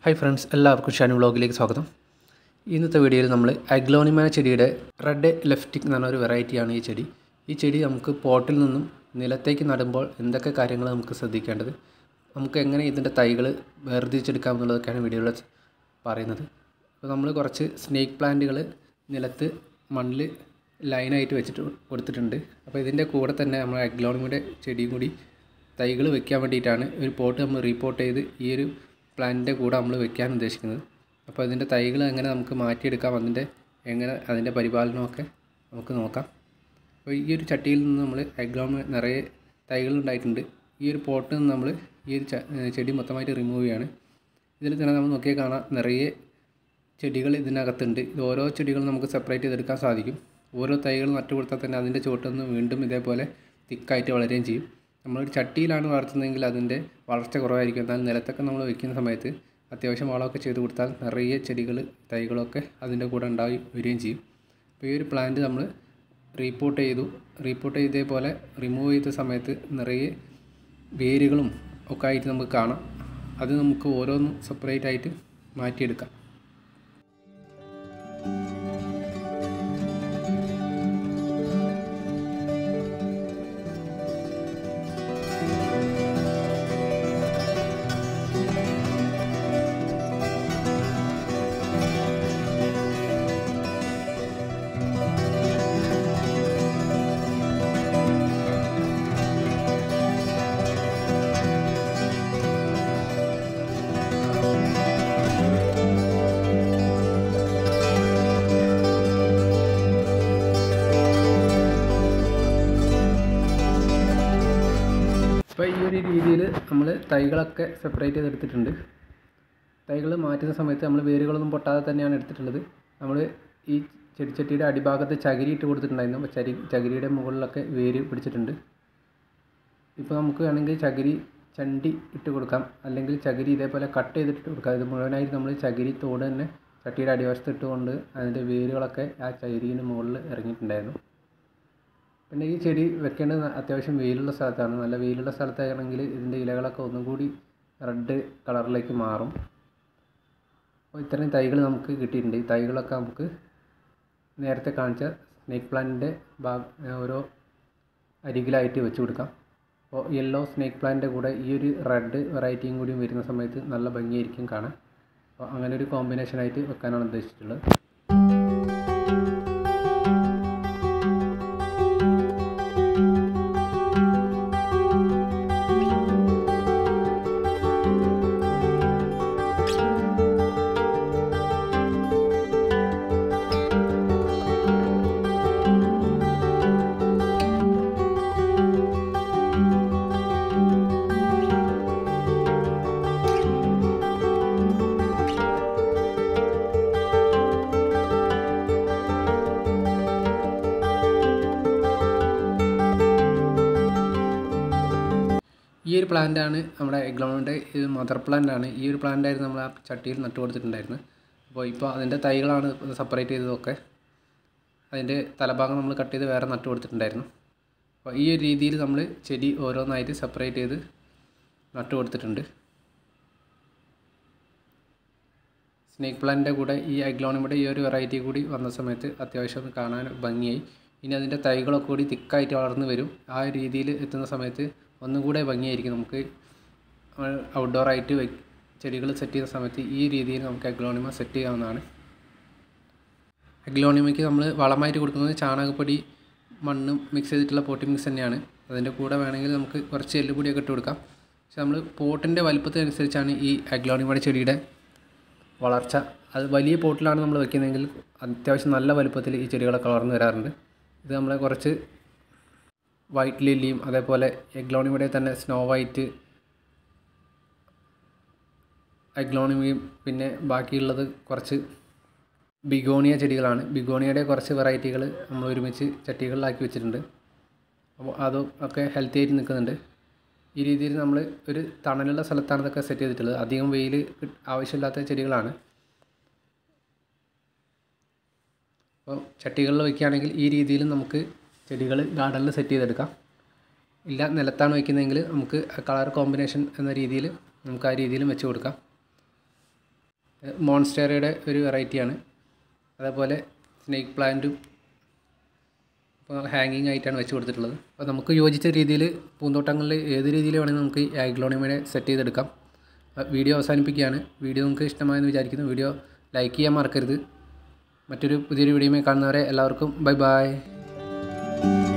hi friends എല്ലാവർക്കും ഷാനു വ്ളോഗിലേക്ക് സ്വാഗതം ഇന്നത്തെ വീഡിയോയിൽ നമ്മൾ അഗ്ലോണിമ ചെടിയുടെ റെഡ് ലെഫ്റ്റിക് എന്ന് പറഞ്ഞ ഒരു വെറൈറ്റിയാണ് ഈ ചെടി ഈ ചെടി നമുക്ക് പോട്ടിൽ നിന്നും നിലത്തേക്ക് നടുമ്പോൾ എന്തൊക്കെ കാര്യങ്ങൾ നമുക്ക് ശ്രദ്ധിക്കേണ്ടത് നമുക്ക് എങ്ങനെ ഇതിൻ്റെ തൈകൾ വേർതിരിച്ചെടുക്കാം എന്നുള്ളതൊക്കെയാണ് വീഡിയോയിൽ പറയുന്നത് അപ്പോൾ നമ്മൾ കുറച്ച് സ്നേക്ക് പ്ലാന്റുകൾ നിലത്ത് മണ്ണിൽ ലൈനായിട്ട് വെച്ചിട്ട് കൊടുത്തിട്ടുണ്ട് അപ്പോൾ ഇതിൻ്റെ കൂടെ തന്നെ നമ്മൾ അഗ്ലോണിമയുടെ ചെടിയും കൂടി തൈകൾ വെക്കാൻ വേണ്ടിയിട്ടാണ് ഒരു പോട്ട് നമ്മൾ റീപോർട്ട് ചെയ്ത് ഈ ഒരു പ്ലാന്റിൻ്റെ കൂടെ നമ്മൾ വെക്കാൻ ഉദ്ദേശിക്കുന്നത് അപ്പോൾ അതിൻ്റെ തൈകൾ എങ്ങനെ നമുക്ക് മാറ്റിയെടുക്കാം അതിൻ്റെ എങ്ങനെ അതിൻ്റെ പരിപാലനമൊക്കെ നമുക്ക് നോക്കാം അപ്പോൾ ഈ ഒരു ചട്ടിയിൽ നിന്ന് നമ്മൾ അഗ്ലോമ നിറയെ തൈകൾ ഉണ്ടായിട്ടുണ്ട് ഈ ഒരു പോട്ടിൽ നിന്ന് നമ്മൾ ഈ ഒരു ച- ഏഹ് ചെടി മൊത്തമായിട്ട് റിമൂവ് ചെയ്യാണ് ഇതിൽ തന്നെ നമ്മൾ നോക്കിയാൽ കാണാം നിറയെ ചെടികൾ ഇതിനകത്തുണ്ട് ഇത് ഓരോ ചെടികളും നമുക്ക് സെപ്പറേറ്റ് ചെയ്തെടുക്കാൻ സാധിക്കും ഓരോ തൈകൾ നട്ടു കൊടുത്താൽ തന്നെ അതിൻ്റെ ചുവട്ടിൽ നിന്ന് വീണ്ടും ഇതേപോലെ തിക്കായിട്ട് വളരുകയും ചെയ്യും നമ്മളൊരു ചട്ടിയിലാണ് വളർത്തുന്നതെങ്കിൽ അതിൻ്റെ വളർച്ച കുറവായിരിക്കും എന്നാൽ നിലത്തൊക്കെ നമ്മൾ വെക്കുന്ന സമയത്ത് അത്യാവശ്യം വളമൊക്കെ ചെയ്ത് കൊടുത്താൽ നിറയെ ചെടികൾ തൈകളൊക്കെ അതിൻ്റെ കൂടെ ഉണ്ടായി വരികയും ചെയ്യും അപ്പോൾ ഈ ഒരു പ്ലാന്റ് നമ്മൾ റീപോർട്ട് ചെയ്തു റീപോർട്ട് ചെയ്തേപോലെ റിമൂവ് ചെയ്ത സമയത്ത് നിറയെ വേരുകളും ഒക്കെ ആയിട്ട് നമുക്ക് കാണാം അത് നമുക്ക് ഓരോന്നും സെപ്പറേറ്റ് ആയിട്ട് മാറ്റിയെടുക്കാം ഇപ്പോൾ ഈ ഒരു രീതിയിൽ നമ്മൾ തൈകളൊക്കെ സെപ്പറേറ്റ് ചെയ്തെടുത്തിട്ടുണ്ട് തൈകൾ മാറ്റുന്ന സമയത്ത് നമ്മൾ വേരുകളൊന്നും പൊട്ടാതെ തന്നെയാണ് എടുത്തിട്ടുള്ളത് നമ്മൾ ഈ ചെടിച്ചട്ടിയുടെ അടിഭാഗത്ത് ചകിരി ഇട്ട് കൊടുത്തിട്ടുണ്ടായിരുന്നു അപ്പോൾ ചരി ചകിരിയുടെ മുകളിലൊക്കെ വേര് പിടിച്ചിട്ടുണ്ട് ഇപ്പോൾ നമുക്ക് വേണമെങ്കിൽ ചകിരി ചണ്ടി ഇട്ട് കൊടുക്കാം അല്ലെങ്കിൽ ചകിരി ഇതേപോലെ കട്ട് ചെയ്തിട്ട് കൊടുക്കാം ഇത് മുഴുവനായിട്ട് നമ്മൾ ചകിരി തോട് തന്നെ ചട്ടിയുടെ അടിവശത്ത് ഇട്ടുകൊണ്ട് അതിൻ്റെ വേരുകളൊക്കെ ആ ചകിരിന് മുകളിൽ ഇറങ്ങിയിട്ടുണ്ടായിരുന്നു പിന്നെ ഈ ചെടി വെക്കേണ്ടത് അത്യാവശ്യം വെയിലുള്ള സ്ഥലത്താണ് നല്ല വെയിലുള്ള സ്ഥലത്താണെങ്കിൽ ഇതിൻ്റെ ഇലകളൊക്കെ ഒന്നും കൂടി റെഡ് കളറിലേക്ക് മാറും അപ്പോൾ ഇത്രയും തൈകൾ നമുക്ക് കിട്ടിയിട്ടുണ്ട് ഈ തൈകളൊക്കെ നമുക്ക് നേരത്തെ കാണിച്ച സ്നേക്ക് പ്ലാന്റിൻ്റെ ഭാഗ ഓരോ അരികിലായിട്ട് വെച്ച് കൊടുക്കാം അപ്പോൾ യെല്ലോ സ്നേക്ക് പ്ലാന്റിൻ്റെ കൂടെ ഈ ഒരു റെഡ് വെറൈറ്റിയും കൂടി വരുന്ന സമയത്ത് നല്ല ഭംഗിയായിരിക്കും കാണാൻ അപ്പോൾ അങ്ങനെ ഒരു കോമ്പിനേഷനായിട്ട് വെക്കാനാണ് ഉദ്ദേശിച്ചിട്ടുള്ളത് ഈ ഒരു പ്ലാന്റാണ് നമ്മുടെ എഗ്ലോണിൻ്റെ ഇത് മദർ പ്ലാന്റ് ആണ് ഈ ഒരു പ്ലാന്റ് ആയിരുന്നു നമ്മൾ ആ ചട്ടിയിൽ നട്ടു കൊടുത്തിട്ടുണ്ടായിരുന്നത് അപ്പോൾ ഇപ്പോൾ അതിൻ്റെ തൈകളാണ് സെപ്പറേറ്റ് ചെയ്തതൊക്കെ അതിൻ്റെ തലഭാഗം നമ്മൾ കട്ട് ചെയ്ത് വേറെ നട്ടു കൊടുത്തിട്ടുണ്ടായിരുന്നു അപ്പോൾ ഈ ഒരു രീതിയിൽ നമ്മൾ ചെടി ഓരോന്നായിട്ട് സെപ്പറേറ്റ് ചെയ്ത് നട്ടു കൊടുത്തിട്ടുണ്ട് സ്നേക്ക് പ്ലാന്റിൻ്റെ കൂടെ ഈ അഗ്ലോണിമയുടെ ഈ ഒരു വെറൈറ്റി കൂടി വന്ന സമയത്ത് അത്യാവശ്യം ഒന്ന് കാണാൻ ഭംഗിയായി ഇനി അതിൻ്റെ തൈകളൊക്കെ കൂടി തിക്കായിട്ട് വളർന്നു വരും ആ ഒരു രീതിയിൽ എത്തുന്ന സമയത്ത് ഒന്നും കൂടെ ഭംഗിയായിരിക്കും നമുക്ക് ഔട്ട്ഡോർ ആയിട്ട് വെ ചെടികൾ സെറ്റ് ചെയ്യുന്ന സമയത്ത് ഈ രീതിയിൽ നമുക്ക് അഗ്ലോണിമ സെറ്റ് ചെയ്യാവുന്നതാണ് അഗ്ലോണിമയ്ക്ക് നമ്മൾ വളമായിട്ട് കൊടുക്കുന്നത് ചാണകപ്പൊടി മണ്ണും മിക്സ് ചെയ്തിട്ടുള്ള പോട്ടി മിക്സ് തന്നെയാണ് അതിൻ്റെ കൂടെ വേണമെങ്കിൽ നമുക്ക് കുറച്ച് എല്ലുപൊടിയൊക്കെ ഇട്ട് കൊടുക്കാം പക്ഷെ നമ്മൾ പോട്ടിൻ്റെ വലുപ്പത്തിനനുസരിച്ചാണ് ഈ അഗ്ലോണിമയുടെ ചെടിയുടെ വളർച്ച അത് വലിയ പോട്ടിലാണ് നമ്മൾ വെക്കുന്നതെങ്കിൽ അത്യാവശ്യം നല്ല വലുപ്പത്തിൽ ഈ ചെടികളൊക്കെ വളർന്നു വരാറുണ്ട് ഇത് നമ്മളെ കുറച്ച് വൈറ്റ് ലില്ലിയും അതേപോലെ എഗ്ലോണിമയുടെ തന്നെ സ്നോ വൈറ്റ് എഗ്ലോണിമയും പിന്നെ ബാക്കിയുള്ളത് കുറച്ച് ബിഗോണിയ ചെടികളാണ് ബിഗോണിയയുടെ കുറച്ച് വെറൈറ്റികൾ നമ്മൾ ഒരുമിച്ച് ചട്ടികളിലാക്കി വെച്ചിട്ടുണ്ട് അപ്പോൾ അതും ഒക്കെ ഹെൽത്തി ആയിട്ട് നിൽക്കുന്നുണ്ട് ഈ രീതിയിൽ നമ്മൾ ഒരു തണലുള്ള സ്ഥലത്താണ് ഇതൊക്കെ സെറ്റ് ചെയ്തിട്ടുള്ളത് അധികം വെയിൽ ആവശ്യമില്ലാത്ത ചെടികളാണ് അപ്പോൾ ചട്ടികളിൽ വയ്ക്കുകയാണെങ്കിൽ ഈ രീതിയിൽ നമുക്ക് ചെടികൾ ഗാർഡനിൽ സെറ്റ് ചെയ്തെടുക്കാം ഇല്ല നിലത്താണ് വയ്ക്കുന്നതെങ്കിൽ നമുക്ക് കളർ കോമ്പിനേഷൻ എന്ന രീതിയിൽ നമുക്ക് ആ രീതിയിലും വെച്ച് കൊടുക്കാം മോൺസ്റ്റേറയുടെ ഒരു വെറൈറ്റിയാണ് അതേപോലെ സ്നേക്ക് പ്ലാന്റും ഇപ്പോൾ ഹാങ്ങിങ് ആയിട്ടാണ് വെച്ച് കൊടുത്തിട്ടുള്ളത് അപ്പോൾ നമുക്ക് യോജിച്ച രീതിയിൽ പൂന്തോട്ടങ്ങളിൽ ഏത് രീതിയിൽ വേണമെങ്കിൽ നമുക്ക് ഈ ആഗ്ലോണിമയെ സെറ്റ് ചെയ്തെടുക്കാം അപ്പോൾ വീഡിയോ അവസാനിപ്പിക്കുകയാണ് വീഡിയോ നിങ്ങൾക്ക് ഇഷ്ടമായെന്ന് വിചാരിക്കുന്നു വീഡിയോ ലൈക്ക് ചെയ്യാൻ മറക്കരുത് മറ്റൊരു പുതിയൊരു വീഡിയോയുമായി കാണുന്നവരെ എല്ലാവർക്കും ബൈ ബൈ